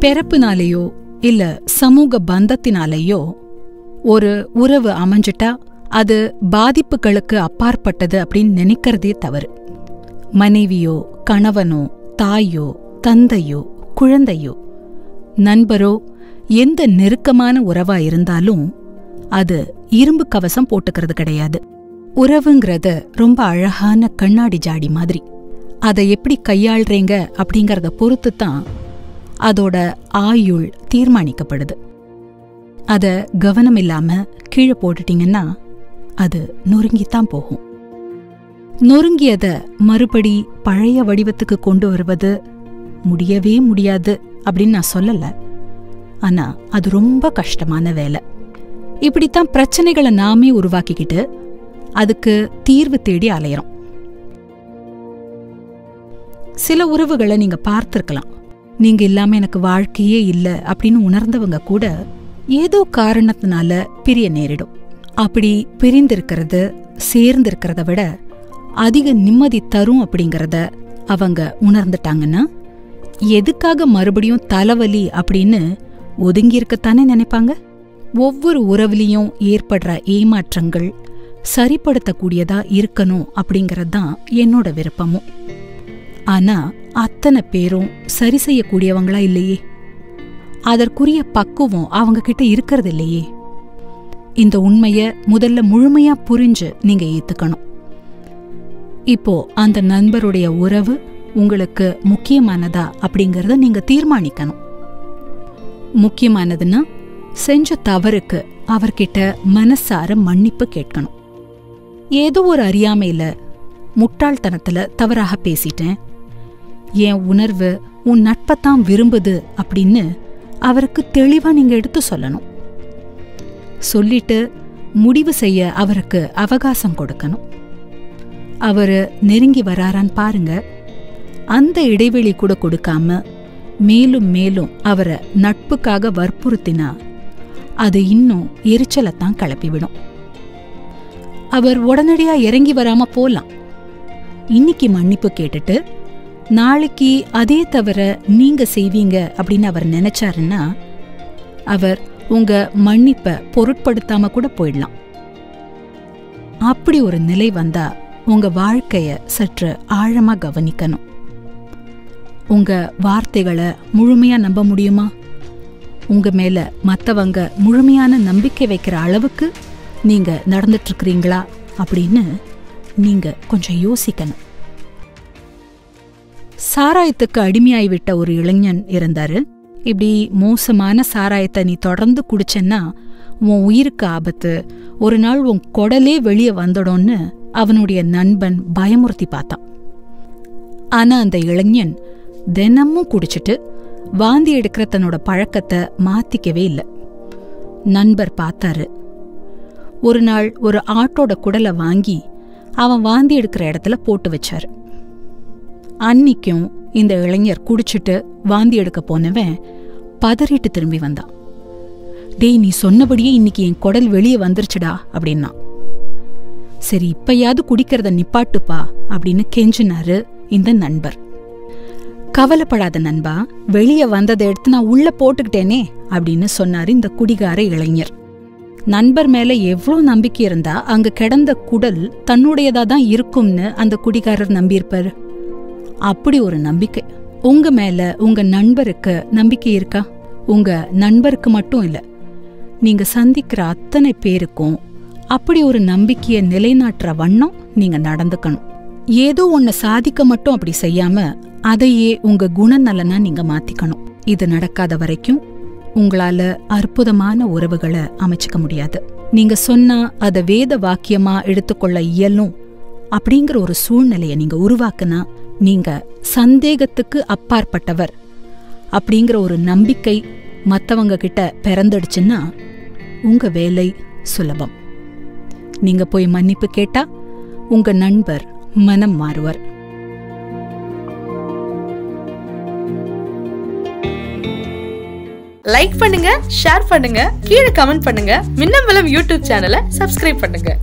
பிறப்புனாலேயோ இல்ல சமூக பந்தத்தினாலேயோ ஒரு உறவு அமைஞ்சிட்டா அது பாதிப்புகளுக்கு அப்பாற்பட்டது அப்படின்னு நினைக்கிறதே தவறு மனைவியோ கணவனோ தாயோ தந்தையோ குழந்தையோ நண்பரோ எந்த நெருக்கமான உறவா இருந்தாலும் அது இரும்பு கவசம் போட்டுக்கிறது கிடையாது உறவுங்கிறது ரொம்ப அழகான கண்ணாடி ஜாடி மாதிரி அதை எப்படி கையாள்றீங்க அப்படிங்கறத பொறுத்து தான் அதோட ஆயுள் தீர்மானிக்கப்படுது அத கவனம் இல்லாம கீழே போட்டுட்டீங்கன்னா அது நொறுங்கித்தான் போகும் நொறுங்கியத மறுபடி பழைய வடிவத்துக்கு கொண்டு வருவது முடியவே முடியாது அப்படின்னு நான் சொல்லல ஆனா அது ரொம்ப கஷ்டமான வேலை இப்படித்தான் பிரச்சனைகளை நாமே உருவாக்கிக்கிட்டு அதுக்கு தீர்வு தேடி அலையறோம் சில உறவுகளை நீங்க பார்த்திருக்கலாம் நீங்க இல்லாம எனக்கு வாழ்க்கையே இல்ல அப்படின்னு உணர்ந்தவங்க கூட ஏதோ காரணத்தினால பிரிய நேரிடும் அப்படி பிரிந்திருக்கிறது சேர்ந்திருக்கிறத விட அதிக நிம்மதி தரும் அப்படிங்கறத அவங்க உணர்ந்துட்டாங்கன்னா எதுக்காக மறுபடியும் தலைவலி அப்படின்னு ஒதுங்கி இருக்கத்தானே நினைப்பாங்க ஒவ்வொரு உறவுலையும் ஏற்படுற ஏமாற்றங்கள் சரிப்படுத்தக்கூடியதா இருக்கணும் அப்படிங்கறது தான் என்னோட விருப்பமும் ஆனா அத்தனை பேரும் சரி செய்யக்கூடியவங்களா இல்லையே அதற்குரிய பக்குவம் அவங்க கிட்ட இருக்கிறது இல்லையே இந்த உண்மைய முதல்ல முழுமையா புரிஞ்சு நீங்க ஏத்துக்கணும் இப்போ அந்த நண்பருடைய உறவு உங்களுக்கு முக்கியமானதா அப்படிங்கறத நீங்க தீர்மானிக்கணும் முக்கியமானதுன்னா செஞ்ச தவறுக்கு அவர்கிட்ட மனசார மன்னிப்பு கேட்கணும் ஏதோ ஒரு அறியாமையில முட்டாள்தனத்துல தவறாக பேசிட்டேன் என் உணர்வு உன் நட்பத்தான் விரும்புது அப்படின்னு அவருக்கு தெளிவா நீங்க எடுத்து சொல்லணும் சொல்லிட்டு முடிவு செய்ய அவருக்கு அவகாசம் கொடுக்கணும் அவரு நெருங்கி வராரான்னு பாருங்க அந்த இடைவெளி கூட கொடுக்காம மேலும் மேலும் அவரை நட்புக்காக வற்புறுத்தினா அது இன்னும் எரிச்சலைத்தான் கிளப்பிவிடும் அவர் உடனடியா இறங்கி வராம போலாம் இன்னைக்கு மன்னிப்பு கேட்டுட்டு நாளைக்கு அதே தவிர நீங்க செய்வீங்க அப்படின்னு அவர் நினைச்சாருன்னா அவர் உங்க மன்னிப்ப பொருட்படுத்தாம கூட போயிடலாம் அப்படி ஒரு நிலை வந்தா உங்க வாழ்க்கைய சற்று ஆழமா கவனிக்கணும் உங்க வார்த்தைகளை முழுமையா நம்ப முடியுமா உங்க மேல மத்தவங்க முழுமையான நம்பிக்கை வைக்கிற அளவுக்கு நீங்க நடந்துட்டு இருக்கிறீங்களா அப்படின்னு நீங்க கொஞ்சம் யோசிக்கணும் சாராயத்துக்கு அடிமையாய் விட்ட ஒரு இளைஞன் இருந்தாரு இப்படி மோசமான சாராயத்தை நீ தொடர்ந்து குடிச்சேன்னா உன் உயிருக்கு ஆபத்து ஒரு நாள் உன் குடலே வெளியே வந்துடும்னு அவனுடைய நண்பன் பயமுறுத்தி பார்த்தான் ஆனா அந்த இளைஞன் தினமும் குடிச்சிட்டு வாந்தி எடுக்கிற தன்னோட பழக்கத்தை மாத்திக்கவே இல்லை நண்பர் பார்த்தாரு ஒரு நாள் ஒரு ஆட்டோட குடலை வாங்கி அவன் வாந்தி எடுக்கிற இடத்துல போட்டு வச்சாரு அன்னிக்கும் இந்த இளைஞர் குடிச்சிட்டு வாந்தி எடுக்க போனவன் பதறிட்டு திரும்பி வந்தான் டேய் நீ சொன்னபடியே இன்னைக்கு என் குடல் வெளியே வந்துருச்சுடா அப்படின்னா சரி இப்பயாவது குடிக்கிறத நிப்பாட்டுப்பா அப்படின்னு கெஞ்சினாரு இந்த நண்பர் கவலைப்படாத நண்பா வெளியே வந்ததை எடுத்து நான் உள்ள போட்டுக்கிட்டேனே அப்படின்னு சொன்னாரு இந்த குடிகார இளைஞர் நண்பர் மேல எவ்வளோ நம்பிக்கை இருந்தா அங்க கிடந்த குடல் தன்னுடையதா தான் இருக்கும்னு அந்த குடிகாரர் நம்பியிருப்பாரு அப்படி ஒரு நம்பிக்கை உங்க மேல உங்க நண்பருக்கு நம்பிக்கை இருக்கா உங்க நண்பருக்கு மட்டும் இல்ல நீங்க சந்திக்கிற அத்தனை பேருக்கும் அப்படி ஒரு நம்பிக்கையை நிலைநாட்டுற வண்ணம் நீங்க நடந்துக்கணும் ஏதோ ஒன்ன சாதிக்க மட்டும் அப்படி செய்யாம அதையே உங்க குணநலனா நீங்க மாத்திக்கணும் இது நடக்காத வரைக்கும் உங்களால அற்புதமான உறவுகளை அமைச்சுக்க முடியாது நீங்க சொன்னா அத வேத வாக்கியமா எடுத்துக்கொள்ள இயலும் அப்படிங்கிற ஒரு சூழ்நிலையை நீங்க உருவாக்குனா நீங்க சந்தேகத்துக்கு அப்பாற்பட்டவர் அப்படிங்கிற ஒரு நம்பிக்கை மத்தவங்க கிட்ட பிறந்துடுச்சுன்னா உங்க வேலை சுலபம் நீங்க போய் மன்னிப்பு கேட்டா உங்க நண்பர் மனம் மாறுவர் லைக் பண்ணுங்க ஷேர் பண்ணுங்க கீழே கமெண்ட் பண்ணுங்க மின்னம்பலம் யூடியூப் சேனலை சப்ஸ்கிரைப் பண்ணுங்க